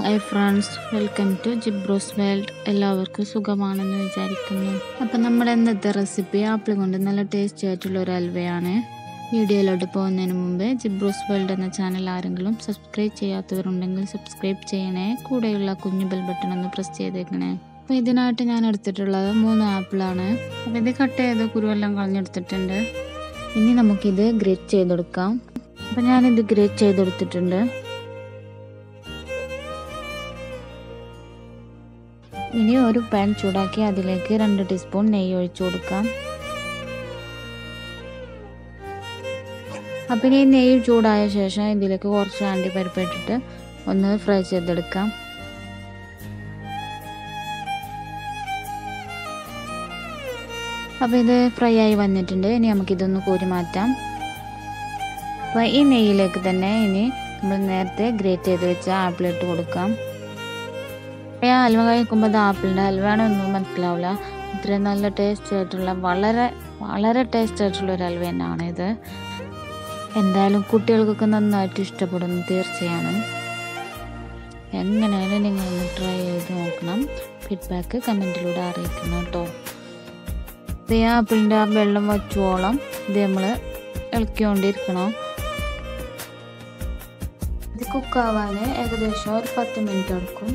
hi friends welcome to Jibro's world എല്ലാവർക്കും സുഖമാണെന്ന് വിചാരിക്കുന്നു അപ്പം നമ്മുടെ ഇന്നത്തെ റെസിപ്പി ആപ്പിൾ കൊണ്ട് നല്ല ടേസ്റ്റി ആയിട്ടുള്ള ഒരു അൽവയാണ് വീഡിയോയിലോട്ട് പോകുന്നതിന് മുമ്പ് ജിബ്രോസ് വേൾഡ് എന്ന ചാനൽ ആരെങ്കിലും സബ്സ്ക്രൈബ് ചെയ്യാത്തവരുണ്ടെങ്കിൽ സബ്സ്ക്രൈബ് ചെയ്യണേ കൂടെയുള്ള കുഞ്ഞു ബെൽ ബട്ടൺ ഒന്ന് പ്രസ് ചെയ്തേക്കണേ അപ്പോൾ ഇതിനായിട്ട് ഞാൻ എടുത്തിട്ടുള്ളത് മൂന്ന് ആപ്പിളാണ് അപ്പോൾ ഇത് കട്ട് ചെയ്ത് കുരുവെല്ലാം കളഞ്ഞെടുത്തിട്ടുണ്ട് ഇനി നമുക്കിത് ഗ്രേറ്റ് ചെയ്തെടുക്കാം അപ്പോൾ ഞാനിത് ഗ്രേറ്റ് ചെയ്തെടുത്തിട്ടുണ്ട് ഇനി ഒരു പാൻ ചൂടാക്കി അതിലേക്ക് രണ്ട് ടീസ്പൂൺ നെയ്യ് ഒഴിച്ചു കൊടുക്കാം അപ്പം ഇനി നെയ്യ് ചൂടായ ശേഷം ഇതിലേക്ക് കുറച്ച് അണ്ടിപ്പരിപ്പ് ഇട്ടിട്ട് ഒന്ന് ഫ്രൈ ചെയ്തെടുക്കാം അപ്പോൾ ഇത് ഫ്രൈ ആയി വന്നിട്ടുണ്ട് ഇനി നമുക്കിതൊന്ന് കോരി മാറ്റാം അപ്പോൾ ഈ നെയ്യിലേക്ക് തന്നെ ഇനി നമ്മൾ നേരത്തെ ഗ്രേറ്റ് ചെയ്ത് വെച്ച ആപ്പിൾ ഇട്ട് കൊടുക്കാം ഹൽവ കഴിക്കുമ്പോൾ അത് ആപ്പിളിൻ്റെ ഹൽവയാണോ ഒന്നും മനസ്സിലാവില്ല ഇത്രയും നല്ല ടേസ്റ്റ് ആയിട്ടുള്ള വളരെ വളരെ ടേസ്റ്റ് ആയിട്ടുള്ള ഒരു ഹൽവ തന്നെയാണ് ഇത് എന്തായാലും കുട്ടികൾക്കൊക്കെ നന്നായിട്ട് ഇഷ്ടപ്പെടുന്നു തീർച്ചയാണ് എങ്ങനെയായാലും നിങ്ങളൊന്ന് ട്രൈ ചെയ്ത് നോക്കണം ഫീഡ്ബാക്ക് കമൻറ്റിലൂടെ അറിയിക്കണം കേട്ടോ ഈ ആപ്പിളിൻ്റെ ആ വെള്ളം വച്ചോളം ഇത് നമ്മൾ ഇളക്കിക്കൊണ്ടിരിക്കണം ഇത് കുക്കാവാൻ ഏകദേശം ഒരു പത്ത് മിനിറ്റ് എടുക്കും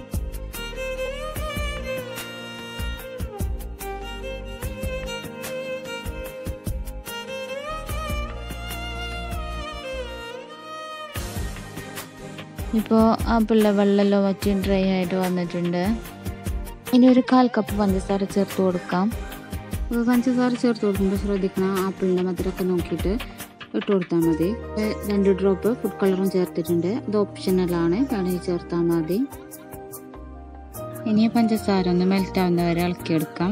ഇപ്പോൾ ആപ്പിളിലെ വെള്ളമെല്ലാം വറ്റി ഡ്രൈ ആയിട്ട് വന്നിട്ടുണ്ട് ഇനി ഒരു കാൽ കപ്പ് പഞ്ചസാര ചേർത്ത് കൊടുക്കാം പഞ്ചസാര ചേർത്ത് കൊടുക്കുമ്പോൾ ശ്രദ്ധിക്കണം ആപ്പിളിൻ്റെ മധുരമൊക്കെ നോക്കിയിട്ട് ഇട്ട് കൊടുത്താൽ മതി രണ്ട് ഡ്രോപ്പ് ഫുഡ് കളറും ചേർത്തിട്ടുണ്ട് ഇത് ഓപ്ഷണലാണ് വേണമെങ്കിൽ ചേർത്താൽ മതി ഇനി പഞ്ചസാര ഒന്ന് മെൽറ്റ് ആവുന്ന വരെ ഇളക്കിയെടുക്കാം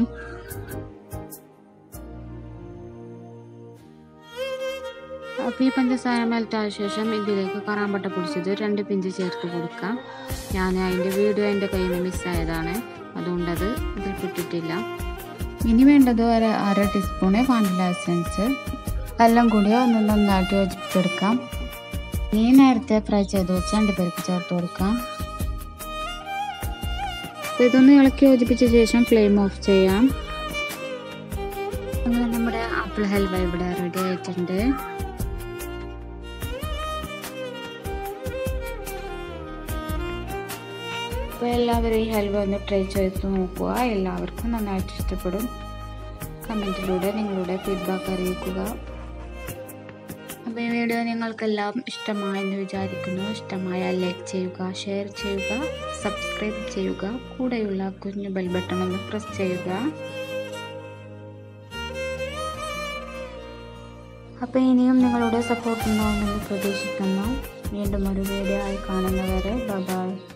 അപ്പോൾ ഈ പഞ്ചസാര മെൽറ്റായ ശേഷം ഇതിലേക്ക് കറാമ്പട്ട പൊടിച്ചത് രണ്ട് പിഞ്ച് ചേർത്ത് കൊടുക്കാം ഞാൻ അതിൻ്റെ വീഡിയോ എൻ്റെ കയ്യിൽ നിന്ന് മിസ്സായതാണ് അതുകൊണ്ടത് ഇതിൽ പെട്ടിട്ടില്ല ഇനി വേണ്ടത് ഒരു അര ടീസ്പൂണ് വാനില എസൻസ് എല്ലാം കൂടി ഒന്ന് നന്നായിട്ട് യോജിപ്പിച്ചെടുക്കാം ഇനി നേരത്തെ ഫ്രൈ ചെയ്ത് വെച്ച് അണ്ടിപ്പരിപ്പ് ചേർത്ത് കൊടുക്കാം അപ്പോൾ ഇതൊന്ന് ഇളക്കി യോജിപ്പിച്ച ശേഷം ഫ്ലെയിം ഓഫ് ചെയ്യാം അങ്ങനെ നമ്മുടെ ആപ്പിൾ ഹൽവ ഇവിടെ റെഡി ആയിട്ടുണ്ട് അപ്പോൾ എല്ലാവരും ഈ ഹൽവ ഒന്ന് ട്രൈ ചെയ്ത് നോക്കുക എല്ലാവർക്കും നന്നായിട്ട് ഇഷ്ടപ്പെടും കമൻറ്റിലൂടെ നിങ്ങളുടെ ഫീഡ്ബാക്ക് അറിയിക്കുക അപ്പോൾ ഈ വീഡിയോ നിങ്ങൾക്കെല്ലാം ഇഷ്ടമായെന്ന് വിചാരിക്കുന്നു ഇഷ്ടമായാൽ ലൈക്ക് ചെയ്യുക ഷെയർ ചെയ്യുക സബ്സ്ക്രൈബ് ചെയ്യുക കൂടെയുള്ള കുഞ്ഞു ബെൽ ബട്ടൺ ഒന്ന് പ്രസ് ചെയ്യുക അപ്പോൾ ഇനിയും നിങ്ങളുടെ സപ്പോർട്ട് ഉണ്ടാവുമെന്ന് പ്രതീക്ഷിക്കുന്നു വീണ്ടും ഒരു വീഡിയോ ആയി കാണുന്നവരെ ബൈ